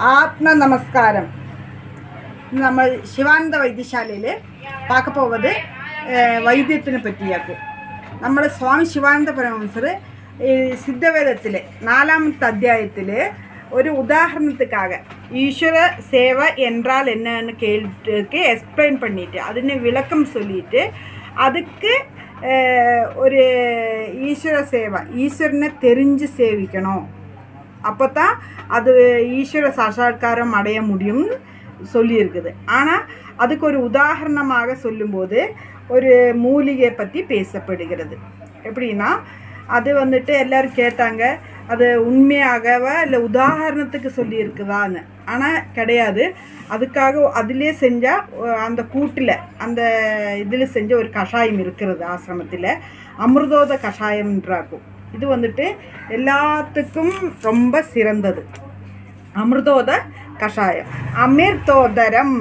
ஆத்ம நமஸ்காரம் നമ്മൾ ശിവാനന്ദ വൈദ്യശാലയിൽ பார்க்க போவது அஹ், வைத்தியத்தினை பற்றியாக்கும் നമ്മുടെ സ്വാമി ശിവാനന്ദ പരമഹംസർ സിദ്ധവേദത്തിൽ നാലാമത്തെ അധ്യായത്തിൽ ഒരു ഉദാഹരണத்துக்காக ஈஸ்வர சேவை என்றால் என்னன்னு கேள்விக்கு எக்ஸ்பிளைன் பண்ணிட்டு അതിന് விளக்கம் சொல்லிட்டு அதுக்கு அஹ், ஒரு ஈஸ்வர சேவை ஈஸ்வரனை தெரிஞ்சு சேவிக்கணும் அப்போ தான் அது ஈஸ்வர சாட்சா்காரம் அடைய முடியும்னு சொல்லியிருக்குது ஆனால் அதுக்கு ஒரு உதாரணமாக சொல்லும்போது ஒரு மூலிகை பற்றி பேசப்படுகிறது எப்படின்னா அது வந்துட்டு எல்லாரும் கேட்டாங்க அது உண்மையாகவா இல்லை உதாரணத்துக்கு சொல்லியிருக்குதான்னு ஆனால் கிடையாது அதுக்காக அதிலே செஞ்சால் அந்த கூட்டில் அந்த இதில் செஞ்ச ஒரு கஷாயம் இருக்கிறது ஆசிரமத்தில் அமிர்தோத கஷாயம்ன்றாக்கும் இது வந்துட்டு எல்லாத்துக்கும் ரொம்ப சிறந்தது அமிர்தோத கஷாயம் அமிர்தோதரம்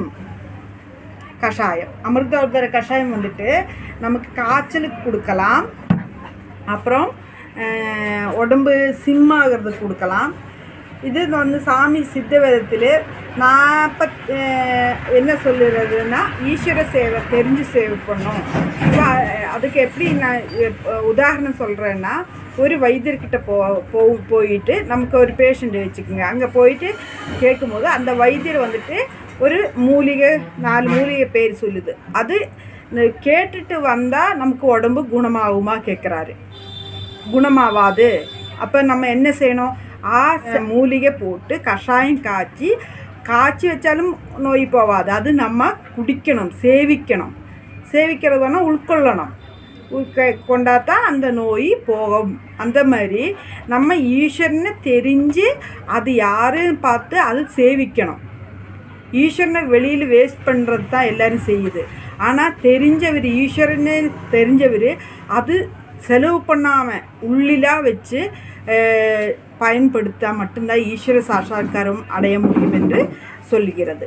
கஷாயம் அமிர்தோதர கஷாயம் வந்துட்டு நமக்கு காய்ச்சலுக்கு கொடுக்கலாம் அப்புறம் அஹ், உடம்பு சிம்மாகிறதுக்கு கொடுக்கலாம் இது வந்து சாமி சித்த வேதத்தில் நாற்பத் என்ன சொல்லுறதுன்னா ஈஸ்வர சேவை தெரிஞ்சு சேவை பண்ணும் இப்போ அஹ், அதுக்கு எப்படி நான் இப்ப உதாரணம் சொல்கிறேன்னா ஒரு வைத்தியர்கிட்ட போ போ போயிட்டு நமக்கு ஒரு பேஷண்ட் வச்சுக்கோங்க அங்கே போயிட்டு கேட்கும்போது அந்த வைத்தியர் வந்துட்டு ஒரு மூலிகை நாலு மூலிகை பேர் சொல்லுது அது ந- கேட்டுட்டு வந்தால் நமக்கு உடம்பு குணமாகுமா கேட்குறாரு குணமாவாது அப்போ நம்ம என்ன செய்யணும் ஆ ச- மூலிகை போட்டு கஷாயம் காய்ச்சி காய்ச்சி வச்சாலும் நோய் போகாது அது நம்ம குடிக்கணும் சேவிக்கணும் சேவிக்கிறதுனா உட்கொள்ளணும் உட்க கொண்டாதான் அந்த நோய் போகும் அந்த மாதிரி நம்ம ஈஸ்வரனை தெரிஞ்சு அது யாருன்னு பார்த்து அது சேவிக்கணும் ஈஸ்வரனை வெளியில் வேஸ்ட் பண்ணுறது தான் எல்லாரும் செய்யுது ஆனால் தெரிஞ்சவர் ஈஸ்வரனே தெரிஞ்சவர் அது செலவு பண்ணாமல் உள்ளிலாக வச்சு அஹ், பயன்படுத்தா மட்டும்தான் ஈஸ்வர சாட்சா்காரம் அடைய முடியும் என்று சொல்லுகிறது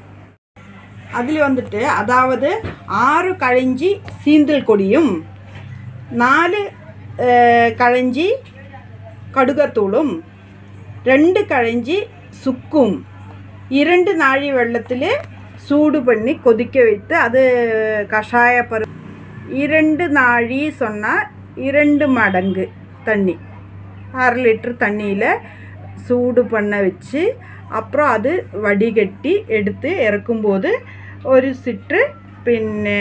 அதில் வந்துட்டு அதாவது ஆறு கழிஞ்சி சீந்தல் கொடியும் நாலு அஹ், கழிஞ்சி கடுகத்தூளும் ரெண்டு கழிஞ்சி சுக்கும் இரண்டு நாழி வெள்ளத்தில் சூடு பண்ணி கொதிக்க வைத்து அது கஷாய பரு இரண்டு நாழி சொன்னால் இரண்டு மடங்கு தண்ணி அரை லிட்டர் தண்ணியில் சூடு பண்ண வச்சு அப்புறம் அது வடிகட்டி எடுத்து இறக்கும்போது ஒரு சிற்று പിന്നെ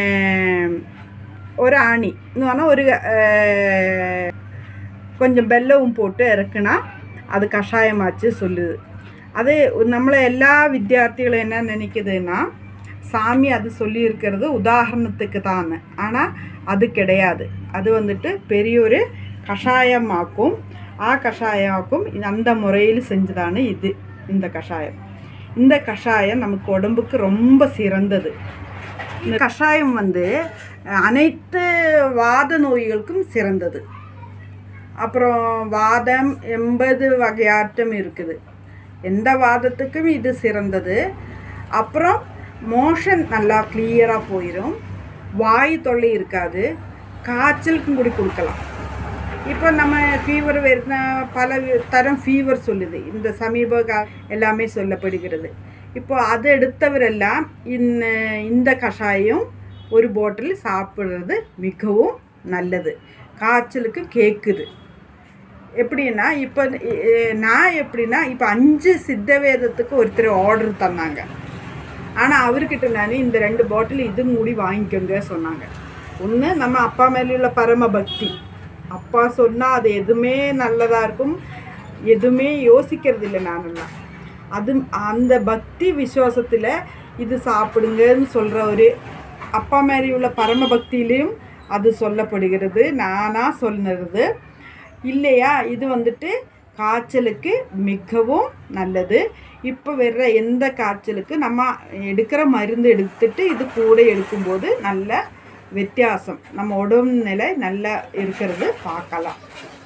ஒரு ஆணி இன்னொன்று ஒரு அஹ், கொஞ்சம் வெல்லவும் போட்டு இறக்குனா அது கஷாயமாச்சு சொல்லுது அது நம்மளை எல்லா வித்தியார்த்திகளும் என்ன நினைக்குதுன்னா சாமி அது சொல்லியிருக்கிறது உதாரணத்துக்கு தான் ஆனால் அது கிடையாது அது வந்துட்டு பெரிய ஒரு கஷாயமாக்கும் ஆ கஷாயமாக்கும் இது அந்த முறையில் செஞ்சுதானே இது இந்த கஷாயம் இந்த கஷாயம் நமக்கு உடம்புக்கு ரொம்ப சிறந்தது இந்த கஷாயம் வந்து அஹ், அனைத்து வாத நோய்களுக்கும் சிறந்தது அப்புறம் வாதம் எண்பது வகையாட்டம் இருக்குது எந்த வாதத்துக்கும் இது சிறந்தது அப்புறம் மோஷன் நல்லா கிளியராக போயிடும் வாய் தொல்லை இருக்காது காய்ச்சலுக்கும் கூட கொடுக்கலாம் இப்போ நம்ம ஃபீவர் வருന്ന பல வி- தரம் ஃபீவர் சொல்லுது இந்த சமீப கா எல்லாமே சொல்லப்படுகிறது இப்போ அது எடுத்தவரெல்லாம் இந்த இந்த கஷாயம் ஒரு பாட்டில் சாப்பிட்றது மிகவும் நல்லது காய்ச்சலுக்கு கேட்குது எப்படின்னா இப்போ நான் எப்படின்னா இப்போ அஞ்சு சித்த வேதத்துக்கு ஒருத்தர் ஆர்டர் தந்தாங்க ஆனால் அவர்கிட்ட நான் இந்த ரெண்டு பாட்டில் இது மூடி வாங்கிக்கோங்க சொன்னாங்க ஒன்று நம்ம அப்பா மேலே உள்ள பரம பக்தி அப்பா சொன்னால் அது எதுவுமே நல்லதாக இருக்கும் எதுவுமே யோசிக்கிறது இல்லை நானெல்லாம் அது அந்த பக்தி விசுவாசத்தில் இது சாப்பிடுங்கன்னு சொல்கிற ஒரு அப்பா மேலே உள்ள பரம பக்தியிலையும் அது சொல்லப்படுகிறது நானாக சொல்லுறது இல்லையா இது வந்துட்டு காய்ச்சலுக்கு மிகவும் நல்லது இப்போ வர்ற எந்த காய்ச்சலுக்கு நம்ம எடுக்கிற மருந்து எடுத்துட்டு இது கூட எடுக்கும்போது நல்ல வித்தியாசம் நம்ம உடம்பு நிலை நல்லா இருக்கிறது பார்க்கலாம்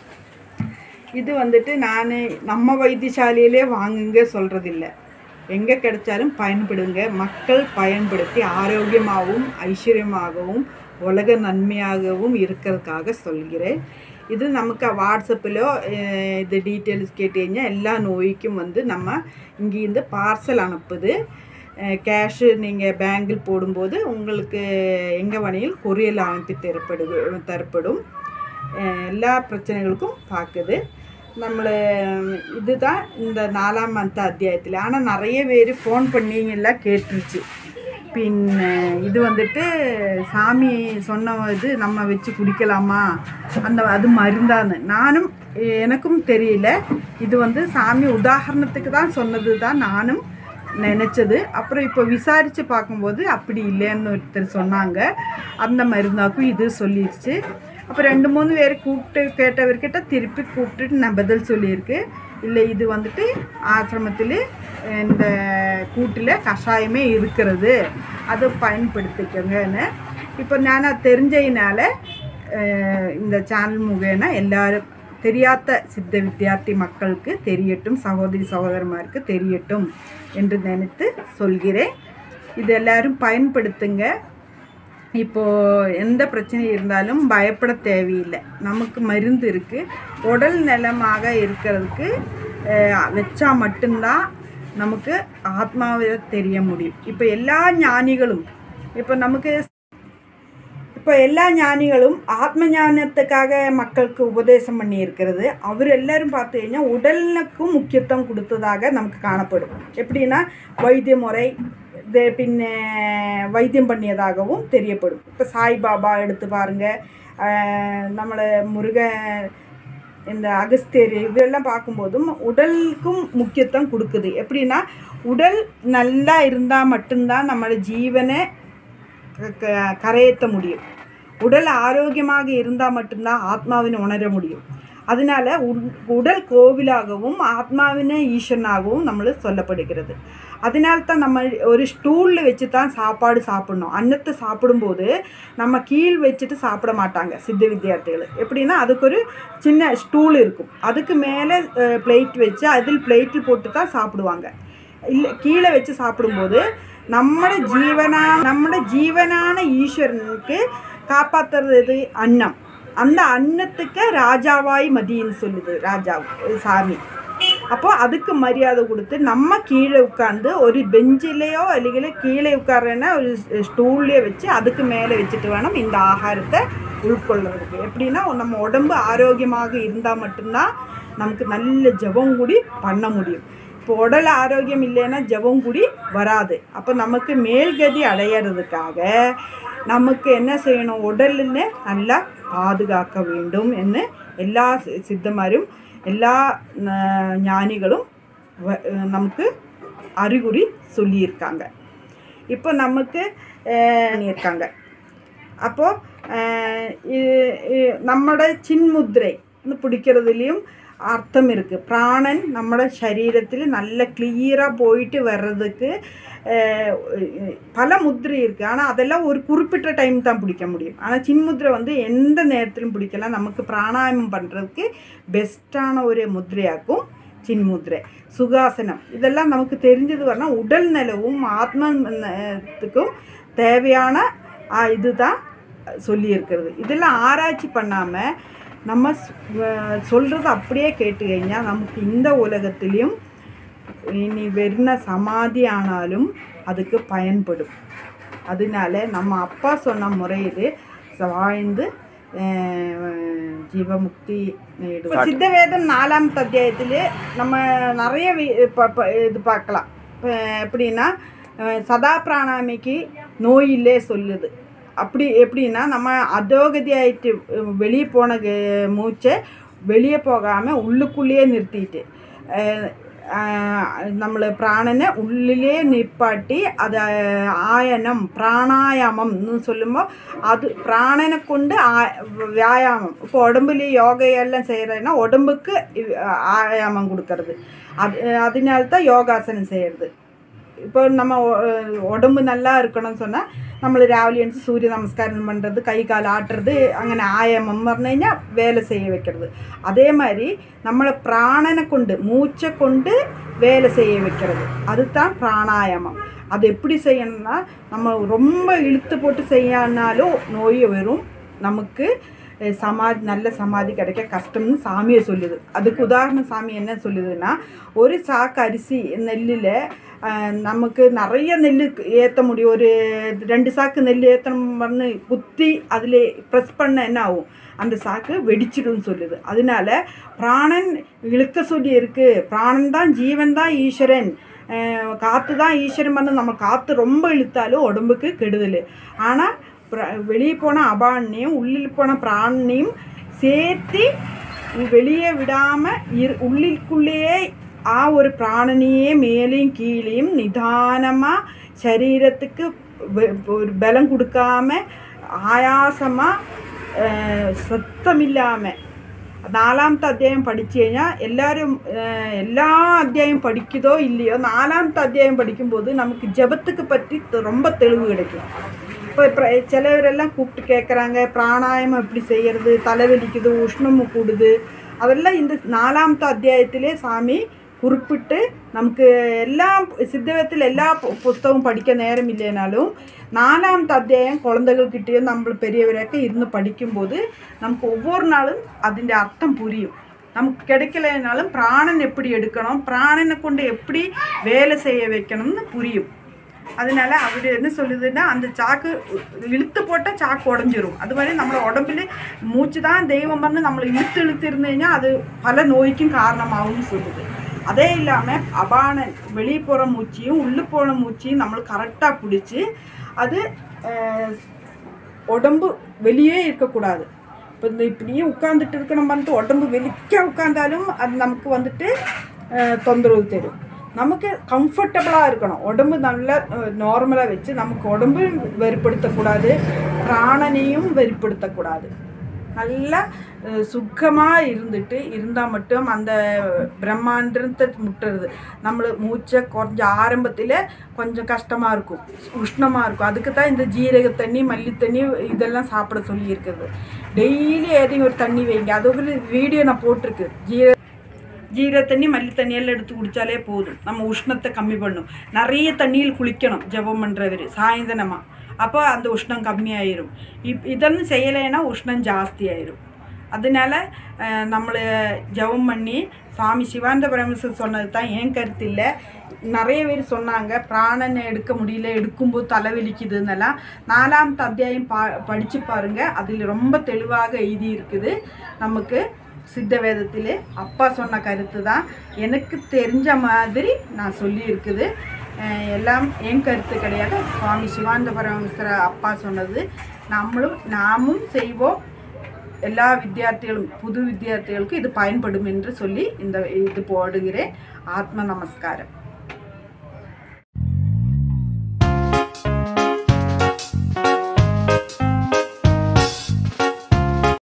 இது வந்துட்டு நான் நம்ம வைத்தியசாலையிலே வாங்குங்க சொல்கிறதில்ல எங்கே கிடைச்சாலும் பயன்படுங்க மக்கள் பயன்படுத்தி ஆரோக்கியமாகவும் ஐஸ்வர்யமாகவும் உலக நன்மையாகவும் இருக்கிறதுக்காக சொல்கிறேன் ഇത് നമുക്ക് വാട്സപ്പിലോ ഇത് ഡീറ്റെയിൽസ് കേട്ട് കഴിഞ്ഞാൽ എല്ലാ நோய்க்கும் வந்து நம்ம இங்கேருந்து பார்சல் அனுப்புது கேஷு நீங்கள் பேங்கில் போடும்போது உங்களுக்கு எங்கே வேணையில் கொரியல் அனுப்பி தரப்படுது தரப்படும் அஹ் எல்லா பிரச்சனைகளுக்கும் பார்க்குது നമ്മൾ இதுதான் இந்த நாலாம் மந்த் அத்தியாயத்தில் ஆனால் நிறைய பேர் ஃபோன் பண்ணிங்கெல்லாம் கேட்டுருச்சு பின்ன இது வந்துட்டு சாமி சொன்ன இது நம்ம வச்சு குடிக்கலாமா அந்த அது மருந்தான்னு நானும் எனக்கும் தெரியல இது வந்து சாமி உதாரணத்துக்கு தான் சொன்னது தான் நானும் நினச்சது அப்புறம் இப்போ விசாரித்து பார்க்கும்போது அப்படி இல்லைன்னு ஒருத்தர் சொன்னாங்க அந்த மருந்தாக்கும் இது சொல்லிடுச்சு அப்போ ரெண்டு மூணு பேர் கூப்பிட்டு கேட்டவர்கிட்ட திருப்பி கூப்பிட்டுட்டு நான் பதில் சொல்லியிருக்கு இல்லை இது வந்துட்டு ஆசிரமத்தில் இந்த கூட்டில் கஷாயமே இருக்கிறது அதை பயன்படுத்திக்கோங்கன்னு இப்போ நான் அது தெரிஞ்சதுனால அஹ், இந்த சேனல் முகேன எல்லாரும் தெரியாத சித்த வித்தியார்த்தி மக்களுக்கு தெரியட்டும் சகோதரி சகோதரமாருக்கு தெரியட்டும் என்று நினைத்து சொல்கிறேன் இது எல்லாரும் பயன்படுத்துங்க இப்போது எந்த பிரச்சனை இருந்தாலும் பயப்பட தேவையில்லை நமக்கு மருந்து இருக்குது உடல் நலமாக இருக்கிறதுக்கு அஹ், வச்சா மட்டும்தான் நமக்கு ஆத்மாவை தெரிய முடியும் இப்போ எல்லா ஞானிகளும் இப்போ நமக்கு இப்போ எல்லா ஞானிகளும் ஆத்ம ஞானத்துக்காக மக்களுக்கு உபதேசம் பண்ணி இருக்கிறது அவர் எல்லாரும் பார்த்து കഴിഞ്ഞാൽ உடலுக்கும் முக்கியத்துவம் கொடுத்ததாக நமக்கு காணப்படும் எப்படின்னா வைத்திய முறை இது பின்ன வைத்தியம் பண்ணியதாகவும் தெரியப்படும் இப்போ சாய்பாபா எடுத்து பாருங்கள் நம்மளை முருக இந்த அகஸ்தியர் இதெல்லாம் பார்க்கும்போதும் உடலுக்கும் முக்கியத்துவம் கொடுக்குது எப்படின்னா உடல் நல்லா இருந்தால் மட்டும்தான் நம்மளோட ஜீவனை க- க- கரையேற்ற முடியும் உடல் ஆரோக்கியமாக இருந்தால் மட்டும்தான் ஆத்மாவினை உணர முடியும் அதனால உட்- உடல் கோவிலாகவும் ஆத்மாவினை ஈஸ்வரனாகவும் நம்ம சொல்லப்படுகிறது அதனால தான் நம்ம ஒரு ஸ்டூலில் வச்சு தான் சாப்பாடு சாப்பிடணும் அன்னத்தை சாப்பிடும்போது நம்ம கீழ் வச்சுட்டு சாப்பிட மாட்டாங்க சித்த வித்தியார்த்திகள் எப்படின்னா அதுக்கு ஒரு சின்ன ஸ்டூல் இருக்கும் அதுக்கு மேலே பிளேட் வச்சு அதில் பிளேட்டில் போட்டு தான் சாப்பிடுவாங்க இல்லை கீழே வச்சு சாப்பிடும்போது നമ്മുടെ ജീവനാ നമ്മുടെ ജീവനാன ஈஸ்வரனுக்கு காப்பாத்துறது அன்னம் அந்த அன்னத்துக்கு ராஜாவாய் மதின்னு சொல்லுது ராஜா சாமி அப்போ அதுக்கு மரியாதை கொடுத்து நம்ம கீழே உட்காந்து ஒரு பெஞ்சிலேயோ അല്ലെങ്കിൽ கீழே உட்கார்றேன்னா ஒரு ஸ்டூல்லையோ வச்சு அதுக்கு மேலே வச்சுட்டு வேணும் இந்த ஆகாரத்தை உட்கொள்றதுக்கு எப்படின்னா நம்ம உடம்பு ஆரோக்கியமாக இருந்தால் மட்டும்தான் நமக்கு நல்ல ஜெபம் கூடி பண்ண முடியும் இப்போ உடல் ஆரோக்கியம் இல்லைன்னா ஜெபம் கூடி வராது அப்போ நமக்கு மேல்கதி அடையிறதுக்காக நமக்கு என்ன செய்யணும் உடலிനെ நல்லா பாதுகாக்க வேண்டும் എന്ന് എല്ലാ സി- സിദ്ധന്മാരും എല്ലാ ആ, ஞானிகளும் வ- நமக்கு அறிகுறி சொல்லியிருக்காங்க இப்போ நமக்கு அஹ், இருக்காங்க அப்போது നമ്മുടെ ചിന്മുദ്രൈ എന്ന് പിടിக்கிறதுலேயும் அர்த்தம் இருக்குது பிராணன் நம்மளோட சரீரத்தில் நல்ல கிளியராக போயிட்டு வர்றதுக்கு அஹ், பல முத்திரை இருக்குது ஆனால் அதெல்லாம் ஒரு குறிப்பிட்ட டைம் தான் பிடிக்க முடியும் ஆனால் சின்முத்திரை வந்து எந்த நேரத்திலும் பிடிக்கலாம் நமக்கு பிராணாயாமம் பண்ணுறதுக்கு பெஸ்ட்டான ஒரு முத்திரையாக்கும் சின்முத்ரை சுகாசனம் இதெல்லாம் நமக்கு தெரிஞ்சது வரணும் உடல் நலவும் ஆத்மத்துக்கும் தேவையான ஆ, இதுதான் சொல்லியிருக்கிறது இதெல்லாம் ஆராய்ச்சி பண்ணாமல் நம்ம சொல்கிறது அப்படியே கேட்டு കഴിഞ്ഞാൽ நமக்கு இந்த உலகத்திலையும் இனி வெறுன சமாதி ஆனாலும் அதுக்கு பயன்படும் அதனால நம்ம அப்பா சொன்ன முறையில் வாழ்ந்து அஹ், ஜீவமுக்தி நேடுவோம் சித்தவேதம் நாலாமத்து அத்தியாயத்தில் நம்ம நிறைய வி- ப- ப- இது பார்க்கலாம் இப்போ எப்படின்னா அஹ், சதா பிராணாமிக்கு நோயில்லே சொல்லுது அப்படி எப்படின்னா நம்ம அதோகதி ஆயிட்டு வெளியே போன க- மூச்சை வெளியே போகாமல் உள்ளுக்குள்ளேயே நிறுத்திட்டு നമ്മൾ പ്രാണനെ ഉള്ളിലേ നിപ്പാട്ടി അത് ആയനം പ്രാണായാമം എന്ന് ചൊല്ലുമ്പോൾ അത് പ്രാണനെ കൊണ്ട് ആ- വ്യായാമം ഇപ്പോൾ ഉടമ്പിൽ യോഗയെല്ലാം செய்கிறதுனா உடம்புக்கு இ- ஆயாமம் கொடுக்கறது அது அதனால தான் யோகாசனம் செய்கிறது இப்போ நம்ம உ- உடம்பு நல்லா இருக்கணும்னு சொன்னால் നമ്മൾ രാവിലെ എണീച്ച് സൂര്യ നമസ്കാരം பண்ணுறது கை கால் ஆட்டுறது അങ്ങനെ ஆயாமம் പറഞ്ഞു കഴിഞ്ഞാൽ வேலை செய்ய வைக்கிறது அதே மாதிரி நம்மளை பிராணனை கொண்டு மூச்சை கொண்டு வேலை செய்ய வைக்கிறது அதுதான் பிராணாயாமம் அது எப்படி செய்யணும்னா நம்ம ரொம்ப இழுத்து போட்டு செய்யனாலும் நோய் வரும் நமக்கு அஹ், சமாதி நல்ல சமாதி கிடைக்க கஷ்டம்னு சாமியை சொல்லுது அதுக்கு உதாரணம் சாமி என்ன சொல்லுதுன்னா ஒரு சாக்கு அரிசி நெல்லில் நமக்கு நிறைய நெல் ஏற்ற முடியும் ஒரு ரெண்டு சாக்கு நெல் ஏற்றணும்னு குத்தி அதில் ப்ரெஸ் பண்ண என்ன ஆகும் அந்த சாக்கு வெடிச்சிடும்னு சொல்லுது அதனால பிராணன் இழுக்க சொல்லி இருக்கு பிராணன் தான் ஜீவன் தான் ஈஸ்வரன் அஹ் காற்று தான் ஈஸ்வரன் பண்ண நம்ம காற்று ரொம்ப இழுத்தாலும் உடம்புக்கு கெடுதல் ஆனால் வெளியே போன அபான்னையும் உள்ளில் போன பிராணையும் சேர்த்து வெளியே விடாமல் இரு உள்ளிற்குள்ளேயே ஆ ஒரு பிராணனையே மேலேயும் கீழேயும் நிதானமாக சரீரத்துக்கு வெ- ஒரு பலம் கொடுக்காம ஆயாசமாக சத்தம் இல்லாமல் നാലാമത്തെ അധ്യായം പഠിച്ചു കഴിഞ്ഞാൽ എല്ലാവരും ഏഹ്, എല്ലാ അധ്യായം പഠിക്കുதோ இல்லையோ நாலாமത്തെ அத்தியாயம் படிக்கும்போது நமக்கு ஜபத்துக்கு பற்றி த- ரொம்ப தெளிவு கிடைக்கும் இப்போ இப்போ சிலவரெல்லாம் கூப்பிட்டு கேட்குறாங்க பிராணாயாமம் எப்படி செய்யறது தலைவலிக்குது உஷ்ணம் கூடுது அதெல்லாம் இந்த நாலாமത്തെ அத்தியாயத்திலே சாமி குறிப்பிட்டு നമുക്ക് എല്ലാം സിദ്ധവത്തിൽ എല്ലാ പു- പുസ്തകവും പഠിക്കാൻ നേരമില്ലേനാലും നാലാമത്തെ അധ്യായം കുഴന്തകൾക്കിട്ടയോ നമ്മൾ പെരിയവരൊക്കെ ഇരുന്ന് പഠിക്കുമ്പോൾ നമുക്ക് ஒவ்வொரு நாளும் അതിൻ്റെ அர்த்தம் புரியும் நமக்கு கிடைக்கலைனாலும் பிராணன் எப்படி எடுக்கணும் பிராணனை கொண்டு எப்படி வேலை செய்ய வைக்கணும்னு புரியும் அதனால அவர் என்ன சொல்லுதுன்னா அந்த சாக்கு இழுத்து போட்டால் சாக்கு உடஞ்சிரும் அது மாதிரி நம்ம உடம்புல மூச்சு தான் தெய்வம் வந்து நம்மளை இழுத்து இழுத்து இருந்தீங்கன்னா அது பல நோய்க்கும் காரணமாகும்னு சொல்லுது அதே இல்லாமல் அபானன் வெளியே போகிற மூச்சையும் உள்ளே போன மூச்சையும் நம்மளுக்கு கரெக்டாக பிடிச்சி அது அஹ், உடம்பு வெளியே இருக்கக்கூடாது இப்போ இந்த இப்படியே உட்காந்துட்டு இருக்கணும் வந்துட்டு உடம்பு வெளிக்க உட்காந்தாலும் அது நமக்கு வந்துட்டு அஹ், தொந்தரவு தரும் நமக்கு கம்ஃபர்டபுளாக இருக்கணும் உடம்பு நல்லா நார்மலாக வச்சு நமக்கு உடம்பு வெறுப்படுத்தக்கூடாது பிராணனையும் வெறுப்படுத்தக்கூடாது நல்லா சுகமாக இருந்துட்டு இருந்தால் மட்டும் அந்த பிரம்மாண்டத்தை முட்டுறது நம்மள மூச்சை கொஞ்சம் ஆரம்பத்தில் கொஞ்சம் கஷ்டமாக இருக்கும் உஷ்ணமாக இருக்கும் அதுக்கு தான் இந்த ஜீரக தண்ணி மல்லி தண்ணி இதெல்லாம் சாப்பிட சொல்லி இருக்குது டெய்லி ஏதையும் ஒரு தண்ணி வைங்க அது ஒரு வீடியோ நான் போட்டிருக்கு ஜீர ஜீரக தண்ணி மல்லி தண்ணி எல்லாம் எடுத்து குடித்தாலே போதும் நம்ம உஷ்ணத்தை கம்மி பண்ணும் நிறைய தண்ணியில் குளிக்கணும் ஜெபம் பண்ணுறவர் சாயந்தரமாக அப்போ அந்த உஷ்ணம் கம்மியாயிரும் இப் இதெல்லாம் செய்யலைன்னா உஷ்ணம் ஜாஸ்தி ஆயிரும் அதனால നമ്മൾ ஜெபம் பண்ணி சுவாமி சிவானந்த பரமேஸ்வர் சொன்னது தான் என் கருத்து இல்லை நிறைய பேர் சொன்னாங்க பிராணனை எடுக்க முடியல எடுக்கும்போது தலைவலிக்குதுன்னெல்லாம் நாலாமത്തെ அத்தியாயம் பா படித்து பாருங்கள் அதில் ரொம்ப தெளிவாக எழுதி இருக்குது நமக்கு சித்த வேதத்திலே அப்பா சொன்ன கருத்து தான் எனக்கு தெரிஞ்ச மாதிரி நான் சொல்லி இருக்குது அஹ் எல்லாம் என் கருத்து கிடையாது சுவாமி சிவானந்த பரமேஸ்வர அப்பா சொன்னது நம்மளும் நாமும் செய்வோம் எல்லா வித்தியார்த்திகளும் புது வித்தியார்த்திகளுக்கும் இது பயன்படும் என்று சொல்லி இந்த இது போடுகிறேன் ஆத்ம நமஸ்காரம்